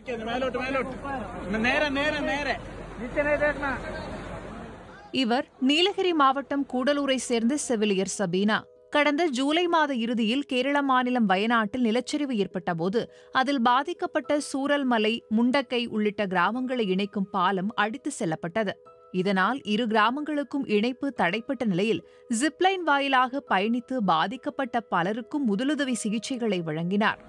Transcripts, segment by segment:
മേലോട്ട് മേലോട്ട് നേരെ നേരെ നേരെ இவர் நீலகிரி மாவட்டம் கூடலூரை சேர்ந்த செவிலியர் சபீனா கடந்த ஜூலை மாத இறுதியில் கேரள மாநிலம் வயநாட்டில் நிலச்சரிவு ஏற்பட்டபோது அதில் பாதிக்கப்பட்ட சூரல்மலை முண்டக்கை உள்ளிட்ட கிராமங்களை இணைக்கும் பாலம் அடித்து செல்லப்பட்டது இதனால் இரு கிராமங்களுக்கும் இணைப்பு தடைப்பட்ட நிலையில் ஜிப்லைன் வாயிலாக பயணித்து பாதிக்கப்பட்ட பலருக்கும் முதலுதவி சிகிச்சைகளை வழங்கினார்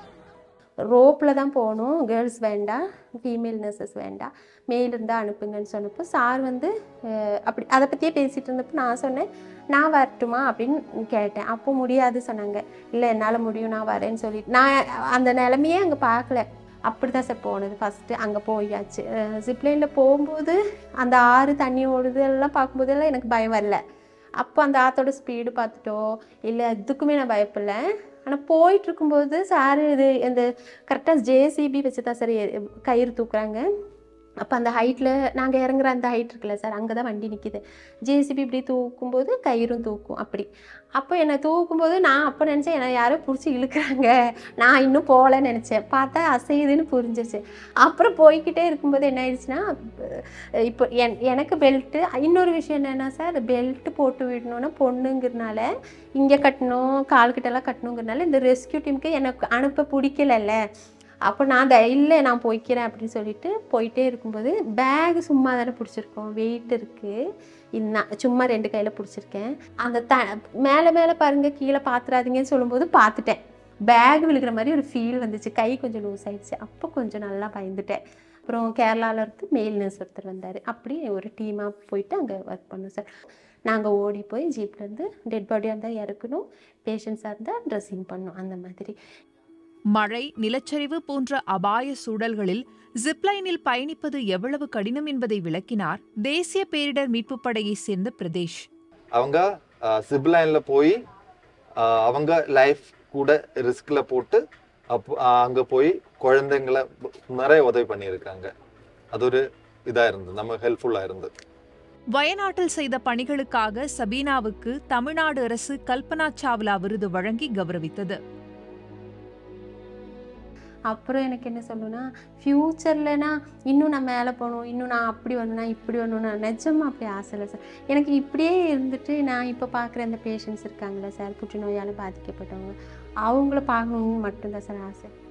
ரோப்பில் தான் போகணும் கேர்ள்ஸ் வேண்டாம் ஃபீமேல் நர்சஸ் வேண்டாம் மேல் இருந்தால் அனுப்புங்கன்னு சொன்னப்போ சார் வந்து அஹ், அப்படி அதை பற்றியே பேசிகிட்டு இருந்தப்போ நான் சொன்னேன் நான் வரட்டுமா அப்படின்னு கேட்டேன் அப்போ முடியாது சொன்னாங்க இல்லை என்னால் முடியும் நான் வரேன்னு சொல்லிட்டு நான் அந்த நிலமையே அங்கே பார்க்கல அப்படி தான் சார் போனது ஃபஸ்ட்டு அங்கே போயாச்சு ஜிப்லைனில் போகும்போது அந்த ஆறு தண்ணி ஓடுது எல்லாம் பார்க்கும்போதெல்லாம் எனக்கு பயம் வரல அப்போ அந்த ஆத்தோட ஸ்பீடு பார்த்துட்டோ இல்லை எதுக்குமே நான் பயப்படல ஆனால் போயிட்டு இருக்கும்போது சார் இது இந்த கரெக்டாக ஜேசிபி வச்சு தான் சார் எ- கயிறு தூக்குறாங்க அப்போ அந்த ஹைட்டில் நாங்கள் இறங்குற அந்த ஹைட் இருக்குல்ல சார் அங்கே தான் வண்டி நிற்கிது ஜேசிபி இப்படி தூக்கும்போது கயிறும் தூக்கும் அப்படி அப்போ என்னை தூக்கும்போது நான் அப்போ நினச்சேன் என்னை யாரோ பிடிச்சி இழுக்கிறாங்க நான் இன்னும் போகலன்னு நினச்சேன் பார்த்தா அசையுதுன்னு புரிஞ்சிருச்சு அப்புறம் போய்க்கிட்டே இருக்கும்போது என்ன ஆயிடுச்சுன்னா அஹ் இப்போ என் எனக்கு பெல்ட்டு இன்னொரு விஷயம் என்னென்னா சார் பெல்ட் போட்டு விடணும்னா பொண்ணுங்கிறனால இங்கே கட்டணும் கால்கிட்டலாம் கட்டணுங்கிறனால இந்த ரெஸ்கியூ டீமுக்கு எனக்கு அனுப்ப பிடிக்கலல்ல அப்போ நான் த இல்லை நான் போய்க்கிறேன் அப்படின்னு சொல்லிட்டு போயிட்டே இருக்கும்போது பேக் சும்மா தானே பிடிச்சிருக்கோம் வெயிட் இருக்குது நான் சும்மா ரெண்டு கையில் பிடிச்சிருக்கேன் அந்த த மேலே மேலே பாருங்கள் கீழே பார்த்துறாதீங்கன்னு சொல்லும்போது பார்த்துட்டேன் பேக் விழுகிற மாதிரி ஒரு ஃபீல் வந்துச்சு கை கொஞ்சம் லூஸ் ஆயிடுச்சு அப்போ கொஞ்சம் நல்லா பயந்துட்டேன் அப்புறம் கேரளாவில் இருந்து மேல் நர்ஸ் ஒருத்தர் வந்தார் அப்படி ஒரு டீமாக போயிட்டு அங்கே ஒர்க் பண்ணோம் சார் நாங்கள் ஓடி போய் ஜீப்லேருந்து டெட் பாடியாக இருந்தால் இறக்கணும் பேஷண்ட்ஸாக இருந்தால் ட்ரெஸ்ஸிங் பண்ணணும் அந்த மாதிரி மழை நிலச்சரிவு போன்ற அபாய சூழல்களில் ஜிப்லைனில் பயணிப்பது எவ்வளவு கடினம் என்பதை விளக்கினார் தேசிய பேரிடர் மீட்புப் படையைச் சேர்ந்த பிரதேஷ் அவங்க சிப்லைன்ல போய் ஆஹ் அவங்க லைஃப் கூட ரிஸ்க்ல போட்டு அப்போ ஆஹ் அங்க போய் குழந்தைங்களை நிறைய உதவி பண்ணியிருக்காங்க அது ஒரு இதா இருந்தது நம்ம ஹெல்ப்ஃபுல்லா இருந்தது வயநாட்டில் செய்த பணிகளுக்காக சபீனாவுக்கு தமிழ்நாடு அரசு கல்பனா சாவ்லா விருது வழங்கி கௌரவித்தது அப்புறம் எனக்கு என்ன சொல்லணும்னா ஃப்யூச்சர்லனா இன்னும் நான் மேலே போகணும் இன்னும் நான் அப்படி வரணும் நான் இப்படி வரணும்னா நிஜமாக அப்படி ஆசை இல்லை சார் எனக்கு இப்படியே இருந்துட்டு நான் இப்போ பார்க்குற அந்த பேஷண்ட்ஸ் இருக்காங்களே சார் புற்றுநோயால் பாதிக்கப்பட்டவங்க அவங்கள பார்க்கணுன்னு மட்டும்தான் சார் ஆசை